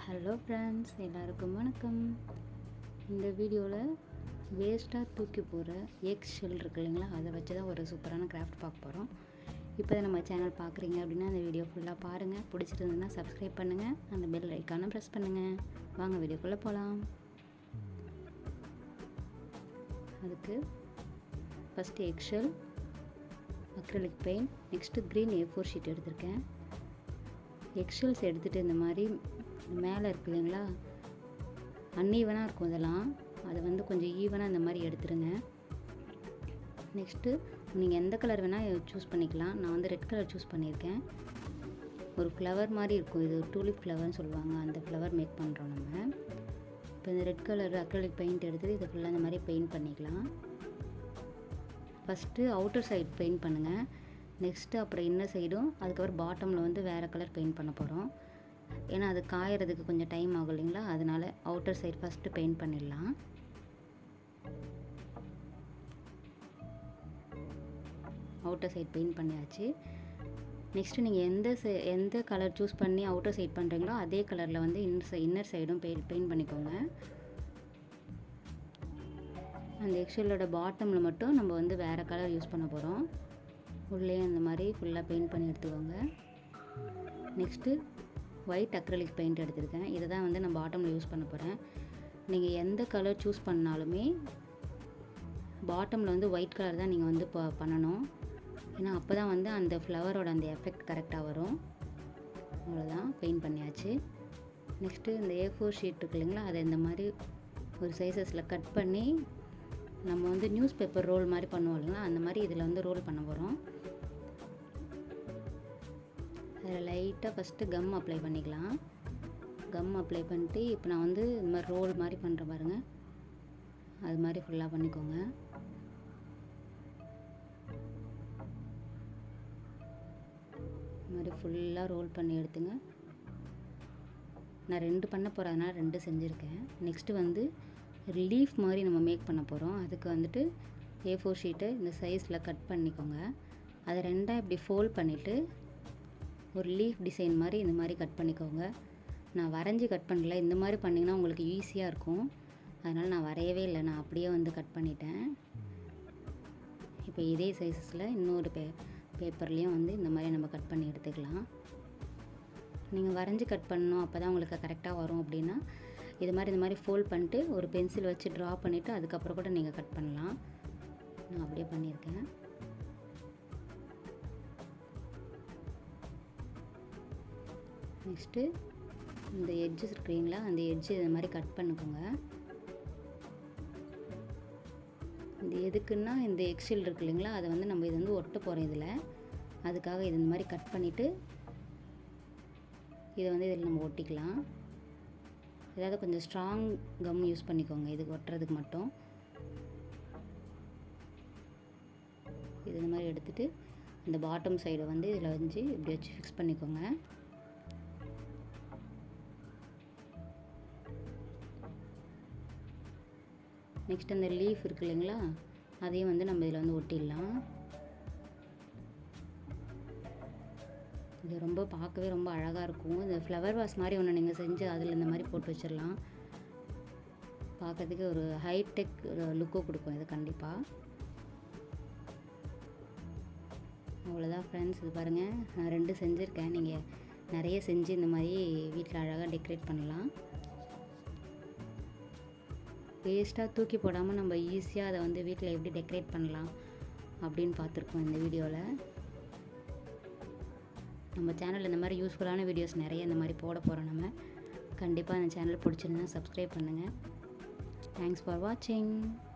hello friends எல்லாருக்கும் வணக்கம் இந்த வீடியோவில் வேஸ்ட்டாக தூக்கி போகிற எக் ஷெல் இருக்கு இல்லைங்களா அதை வச்சு தான் ஒரு சூப்பரான கிராஃப்ட் பார்க்க போகிறோம் இப்போ தான் நம்ம சேனல் பார்க்குறீங்க அப்படின்னா அந்த வீடியோ ஃபுல்லாக பாருங்கள் பிடிச்சிருந்ததுன்னா சப்ஸ்கிரைப் பண்ணுங்கள் அந்த பெல் ஐக்கானை ப்ரெஸ் பண்ணுங்கள் வாங்க வீடியோக்குள்ளே போகலாம் அதுக்கு first egg shell acrylic paint next green A four sheet எடுத்திருக்கேன் எக்ஷல்ஸ் எடுத்துகிட்டு இந்த மாதிரி மேலே இருக்கு இல்லைங்களா அன்ஈவனாக இருக்கும் இதெல்லாம் அதை வந்து கொஞ்சம் ஈவனாக இந்த மாதிரி எடுத்துருங்க நெக்ஸ்ட்டு நீங்கள் எந்த கலர் வேணால் சூஸ் பண்ணிக்கலாம் நான் வந்து ரெட் கலர் சூஸ் பண்ணியிருக்கேன் ஒரு ஃப்ளவர் மாதிரி இருக்கும் இது டூலிப் ஃப்ளவர்னு சொல்லுவாங்க அந்த ஃப்ளவர் மேக் பண்ணுறோம் நம்ம இப்போ இந்த ரெட் கலர் அக்ரலிக் பெயிண்ட் எடுத்துகிட்டு இதை ஃபுல்லாக இந்த மாதிரி பெயிண்ட் பண்ணிக்கலாம் ஃபஸ்ட்டு அவுட்டர் சைட் பெயிண்ட் பண்ணுங்கள் நெக்ஸ்ட்டு அப்புறம் இன்னர் சைடும் அதுக்கப்புறம் பாட்டமில் வந்து வேறு கலர் பெயிண்ட் பண்ண போகிறோம் ஏன்னா அது காயறதுக்கு கொஞ்சம் டைம் ஆகும் இல்லைங்களா அதனால் அவுட்டர் சைட் ஃபஸ்ட்டு பெயிண்ட் பண்ணிடலாம் அவுட்டர் சைட் பெயிண்ட் பண்ணியாச்சு நெக்ஸ்ட்டு நீங்கள் எந்த சை எந்த கலர் சூஸ் பண்ணி அவுட்டர் சைட் பண்ணுறீங்களோ அதே கலரில் வந்து இன்னர் சை இன்னர் சைடும் பெயிண்ட் பெயிண்ட் பண்ணிக்கோங்க அந்த எக்ஷலோட பாட்டமில் மட்டும் நம்ம வந்து வேறு கலர் யூஸ் பண்ண போகிறோம் உள்ளே அந்த மாதிரி ஃபுல்லாக பெயிண்ட் பண்ணி எடுத்துக்கோங்க நெக்ஸ்ட்டு ஒயிட் அக்ரலிக் பெயிண்ட் எடுத்திருக்கேன் இதை தான் வந்து நான் பாட்டமில் யூஸ் பண்ண போகிறேன் நீங்கள் எந்த கலர் சூஸ் பண்ணாலுமே பாட்டமில் வந்து ஒயிட் கலர் தான் நீங்கள் வந்து இப்போ பண்ணணும் ஏன்னா அப்போ தான் வந்து அந்த ஃப்ளவரோட அந்த எஃபெக்ட் கரெக்டாக வரும் அவ்வளோதான் பெயிண்ட் பண்ணியாச்சு நெக்ஸ்ட்டு இந்த ஏ ஃபோர் ஷீட் இருக்கு இல்லைங்களா அதை இந்த மாதிரி ஒரு சைஸஸில் கட் பண்ணி நம்ம வந்து நியூஸ் பேப்பர் ரோல் மாதிரி பண்ணுவோம் இல்லைங்களா அந்த மாதிரி இதில் வந்து ரோல் பண்ண போகிறோம் அதில் லைட்டாக ஃபஸ்ட்டு கம் அப்ளை பண்ணிக்கலாம் கம் அப்ளை பண்ணிட்டு இப்போ நான் வந்து இந்த மாதிரி ரோல் மாதிரி பண்ணுற பாருங்க அது மாதிரி ஃபுல்லாக பண்ணிக்கோங்க இது மாதிரி ஃபுல்லாக ரோல் பண்ணி எடுத்துங்க நான் ரெண்டு பண்ண போகிறதுனால ரெண்டு செஞ்சுருக்கேன் நெக்ஸ்ட்டு வந்து லீஃப் மாதிரி நம்ம மேக் பண்ண போகிறோம் அதுக்கு வந்துட்டு ஏ ஃபோர் ஷீட்டை இந்த சைஸில் கட் பண்ணிக்கோங்க அதை ரெண்டாக இப்படி ஃபோல்ட் பண்ணிவிட்டு ஒரு லீஃப் டிசைன் மாதிரி இந்த மாதிரி கட் பண்ணிக்கோங்க நான் வரைஞ்சி கட் பண்ணல இந்த மாதிரி பண்ணிங்கன்னா உங்களுக்கு ஈஸியாக இருக்கும் அதனால் நான் வரையவே இல்லை நான் அப்படியே வந்து கட் பண்ணிட்டேன் இப்போ இதே சைஸஸில் இன்னொரு பே பேப்பர்லேயும் வந்து இந்த மாதிரி நம்ம கட் பண்ணி எடுத்துக்கலாம் நீங்கள் வரைஞ்சி கட் பண்ணணும் அப்போ தான் உங்களுக்கு கரெக்டாக வரும் அப்படின்னா இது மாதிரி இந்த மாதிரி ஃபோல்ட் பண்ணிட்டு ஒரு பென்சில் வச்சு ட்ரா பண்ணிவிட்டு அதுக்கப்புறம் கூட நீங்கள் கட் பண்ணலாம் நான் அப்படியே பண்ணியிருக்கேன் நெக்ஸ்ட்டு இந்த எட்ஜஸ் இருக்கிறீங்களா அந்த எட்ஜு இது மாதிரி கட் பண்ணிக்கோங்க இந்த எதுக்குன்னா இந்த எக்ஸில் இருக்கு இல்லைங்களா அதை வந்து நம்ம இது வந்து ஒட்ட போகிறோம் இதில் அதுக்காக இது இந்த மாதிரி கட் பண்ணிவிட்டு இதை வந்து இதில் நம்ம ஒட்டிக்கலாம் ஏதாவது கொஞ்சம் ஸ்ட்ராங் கம் யூஸ் பண்ணிக்கோங்க இதுக்கு ஒட்டுறதுக்கு மட்டும் இது இந்த மாதிரி எடுத்துகிட்டு இந்த பாட்டம் சைடை வந்து இதில் வச்சு இப்படி வச்சு ஃபிக்ஸ் பண்ணிக்கோங்க நெக்ஸ்ட் அந்த லீஃப் இருக்கு இல்லைங்களா அதையும் வந்து நம்ம இதில் வந்து ஒட்டிடலாம் இது ரொம்ப பார்க்கவே ரொம்ப அழகாக இருக்கும் இந்த ஃப்ளவர் வாஸ் மாதிரி ஒன்று நீங்கள் செஞ்சு அதில் இந்த மாதிரி போட்டு வச்சிடலாம் பார்க்கறதுக்கு ஒரு ஹைடெக் லுக்கோ கொடுக்கும் இது கண்டிப்பாக அவ்வளோதான் ஃப்ரெண்ட்ஸ் இது பாருங்கள் நான் ரெண்டு செஞ்சுருக்கேன் நீங்கள் நிறைய செஞ்சு இந்த மாதிரி வீட்டில் அழகாக டெக்கரேட் பண்ணலாம் வேஸ்ட்டாக தூக்கி போடாமல் நம்ம ஈஸியாக அதை வந்து வீட்டில் எப்படி டெக்கரேட் பண்ணலாம் அப்படின்னு பார்த்துருக்கோம் இந்த வீடியோவில் நம்ம சேனலில் இந்த மாதிரி யூஸ்ஃபுல்லான வீடியோஸ் நிறைய இந்த மாதிரி போட போகிறோம் நம்ம கண்டிப்பாக அந்த சேனல் பிடிச்சிருந்தா சப்ஸ்கிரைப் பண்ணுங்கள் தேங்க்ஸ் ஃபார் வாட்சிங்